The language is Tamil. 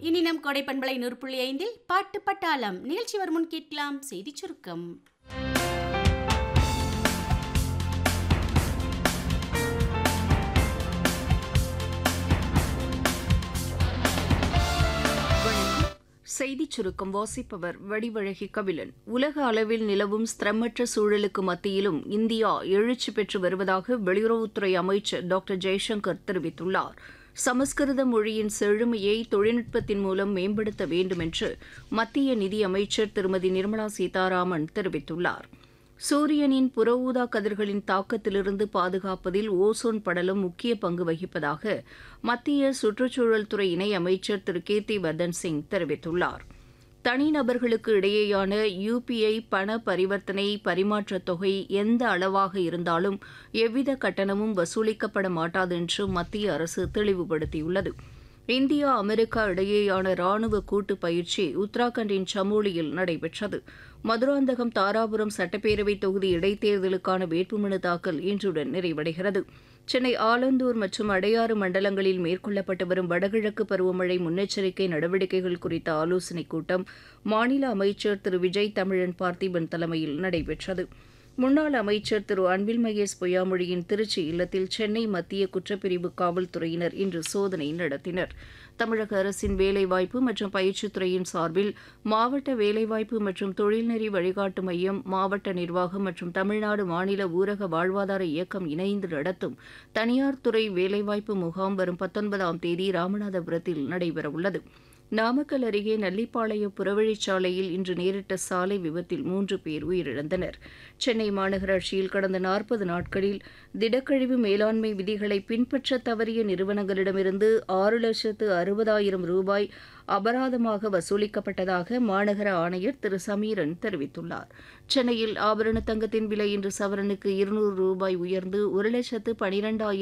இனி நம் கோடை பண்பலை நூறு புள்ளி ஐந்தில் பாட்டு பட்டாளம் நிகழ்ச்சி வரும் முன் கேட்கலாம் செய்திச் சுருக்கம் வணக்கம் செய்திச் சுருக்கம் வாசிப்பவர் வடிவழகி கபிலன் உலக அளவில் நிலவும் ஸ்திரமற்ற சூழலுக்கு மத்தியிலும் இந்தியா எழுச்சி பெற்று வருவதாக வெளியுறவுத்துறை அமைச்சர் டாக்டர் ஜெய்சங்கர் தெரிவித்துள்ளார் சமஸ்கிருத மொழியின் செழுமையை தொழில்நுட்பத்தின் மூலம் மேம்படுத்த வேண்டும் என்று மத்திய நிதி அமைச்சர் திருமதி நிர்மலா சீதாராமன் தெரிவித்துள்ளார் சூரியனின் புற ஊதா கதிர்களின் தாக்கத்திலிருந்து பாதுகாப்பதில் ஓசோன் படலம் முக்கிய பங்கு வகிப்பதாக மத்திய சுற்றுச்சூழல் துறை இணை அமைச்சர் திரு கேத்தி வர்தன் சிங் தெரிவித்துள்ளார் தனிநபர்களுக்கு இடையேயான யுபிஐ பண பரிவர்த்தனை பரிமாற்றத் தொகை எந்த அளவாக இருந்தாலும் எவ்வித கட்டணமும் வசூலிக்கப்பட மாட்டாது என்று மத்திய அரசு தெளிவுபடுத்தியுள்ளது இந்தியா அமெரிக்கா இடையேயான ராணுவ கூட்டு பயிற்சி உத்தராகண்டின் சமோலியில் நடைபெற்றது மதுராந்தகம் தாராபுரம் சட்டப்பேரவை தொகுதி இடைத்தேர்தலுக்கான வேட்புமனு தாக்கல் இன்றுடன் நிறைவடைகிறது சென்னை ஆலந்தூர் மற்றும் அடையாறு மண்டலங்களில் மேற்கொள்ளப்பட்டு வரும் வடகிழக்கு பருவமழை முன்னெச்சரிக்கை நடவடிக்கைகள் குறித்த ஆலோசனைக் கூட்டம் மாநில அமைச்சர் திரு விஜய் தமிழன் பார்த்திபன் தலைமையில் நடைபெற்றது முன்னாள் அமைச்சர் திரு அன்பில் மகேஷ் பொய்யாமொழியின் திருச்சி இல்லத்தில் சென்னை மத்திய குற்றப்பிரிவு காவல்துறையினர் இன்று சோதனை நடத்தினர் தமிழக அரசின் வேலைவாய்ப்பு மற்றும் பயிற்சித்துறையின் சார்பில் மாவட்ட வேலைவாய்ப்பு மற்றும் தொழில்நெறி வழிகாட்டு மையம் மாவட்ட நிர்வாகம் மற்றும் தமிழ்நாடு மாநில ஊரக வாழ்வாதார இயக்கம் இணைந்து நடத்தும் தனியார் துறை வேலைவாய்ப்பு முகாம் வரும் பத்தொன்பதாம் தேதி ராமநாதபுரத்தில் நடைபெறவுள்ளது நாமக்கல் அருகே நல்லிப்பாளைய புறவழிச்சாலையில் இன்று நேரிட்ட சாலை விபத்தில் மூன்று பேர் உயிரிழந்தனர் சென்னை மாநகராட்சியில் கடந்த நாற்பது நாட்களில் திடக்கழிவு மேலாண்மை விதிகளை பின்பற்ற தவறிய நிறுவனங்களிடமிருந்து ஆறு லட்சத்து அறுபதாயிரம் ரூபாய் அபராதமாக வசூலிக்கப்பட்டதாக மாநகர ஆணையர் திரு சமீரன் தெரிவித்துள்ளார் சென்னையில் ஆபரண தங்கத்தின் விலை இன்று சவரனுக்கு இருநூறு ரூபாய் உயர்ந்து ஒரு லட்சத்து பனிரெண்டாயிரம்